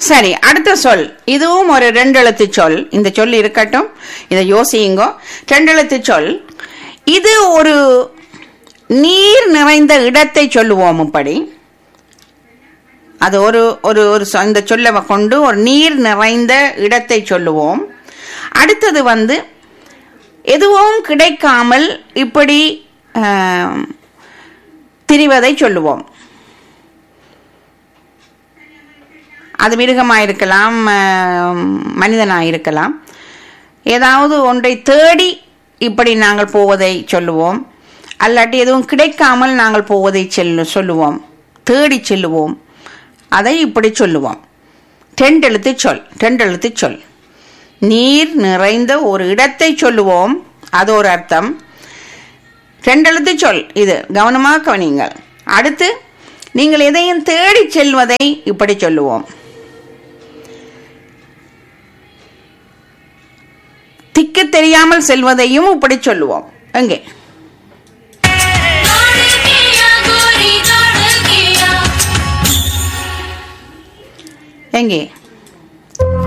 சரி அடுத்த சொல் இதுவும் ஒரு ரெண்டு எழுத்து சொல் இந்த சொல் இருக்கட்டும் இதை யோசியுங்கோ ரெண்டு எழுத்து சொல் இது ஒரு நீர் நிறைந்த இடத்தை சொல்லுவோம் இப்படி அது ஒரு ஒரு ஒரு சொ- இந்த சொல்லை கொண்டு ஒரு நீர் நிறைந்த இடத்தை சொல்லுவோம் அடுத்தது வந்து எதுவும் கிடைக்காமல் இப்படி ஆம், திரிவதை சொல்லுவோம் அது மிருகமாக இருக்கலாம் மனிதனாக இருக்கலாம் ஏதாவது ஒன்றை தேடி இப்படி நாங்கள் போவதை சொல்லுவோம் அல்லாட்டி எதுவும் கிடைக்காமல் நாங்கள் போவதை செல்லு சொல்லுவோம் தேடி செல்லுவோம் அதை இப்படி சொல்லுவோம் ரெண்டெழுத்து சொல் ரெண்டெழுத்து சொல் நீர் நிறைந்த ஒரு இடத்தை சொல்லுவோம் அது ஒரு அர்த்தம் ரெண்டெழுத்து சொல் இது கவனமாக கவனிங்கள் அடுத்து நீங்கள் எதையும் தேடி செல்வதை இப்படி சொல்லுவோம் திக்கு தெரியாமல் செல்வதையும் இப்படி சொல்லுவோம் எங்கே दौड़ गया गोरी दौड़ गया எங்கே